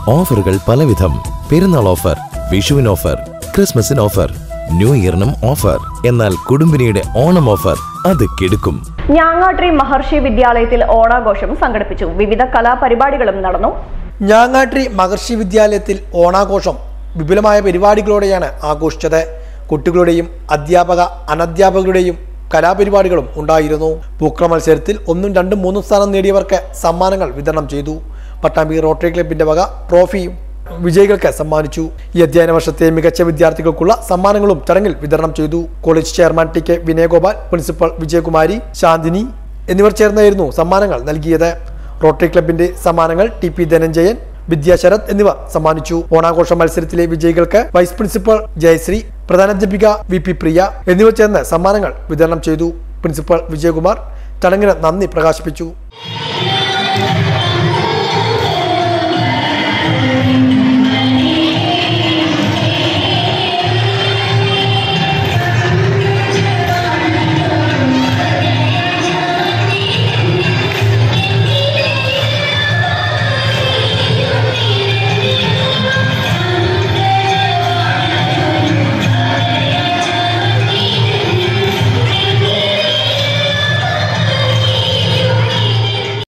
ഓഫറുകൾ പലവിധം പെരുന്നാൾ ഓഫർ വിഷുവിന് ഓഫർ ക്രിസ്മസിന് ഓഫർ ന്യൂ ഇയറിനും ഓഫർ എന്നാൽ കുടുംബിനിയുടെ ഓണം ഓഫർ അത് കിടുക്കും ഞാങ്ങാട്രി മഹർഷി വിദ്യാലയത്തിൽ ഓണാഘോഷം സംഘടിപ്പിച്ചു വിവിധ കലാപരിപാടികളും നടന്നു ഞാങ്ങാട്രി മഹർഷി വിദ്യാലയത്തിൽ ഓണാഘോഷം വിപുലമായ പരിപാടികളോടെയാണ് ആഘോഷിച്ചത് കുട്ടികളുടെയും അധ്യാപക അനധ്യാപകരുടെയും കലാപരിപാടികളും ഉണ്ടായിരുന്നു പൂക്കള മത്സരത്തിൽ ഒന്നും രണ്ടും മൂന്നും സ്ഥാനം നേടിയവർക്ക് സമ്മാനങ്ങൾ വിതരണം ചെയ്തു പട്ടാമ്പി റോട്ടറി ക്ലബിന്റെ വക ട്രോഫിയും വിജയികൾക്ക് സമ്മാനിച്ചു ഈ അധ്യയന വർഷത്തെ മികച്ച വിദ്യാർത്ഥികൾക്കുള്ള സമ്മാനങ്ങളും ചടങ്ങിൽ വിതരണം ചെയ്തു college chairman T K Vinayagopal principal Vijayakumari Shanthini എന്നിവർ ചേർന്നായിരുന്നു സമ്മാനങ്ങൾ നൽകിയത് റോട്ടറി ക്ലബിന്റെ സമ്മാനങ്ങൾ ടി പി ധനഞ്ജയൻ വിദ്യാശരത് എന്നിവർ സമ്മാനിച്ചു ഓണാഘോഷ മത്സരത്തിലെ വിജയികൾക്ക് വൈസ് പ്രിൻസിപ്പൽ ജയശ്രീ പ്രധാനാധ്യാപിക വി പി പ്രിയ എന്നിവർ ചേർന്ന് സമ്മാനങ്ങൾ വിതരണം ചെയ്തു പ്രിൻസിപ്പൽ വിജയകുമാർ ചടങ്ങിന് നന്ദി പ്രകാശിപ്പിച്ചു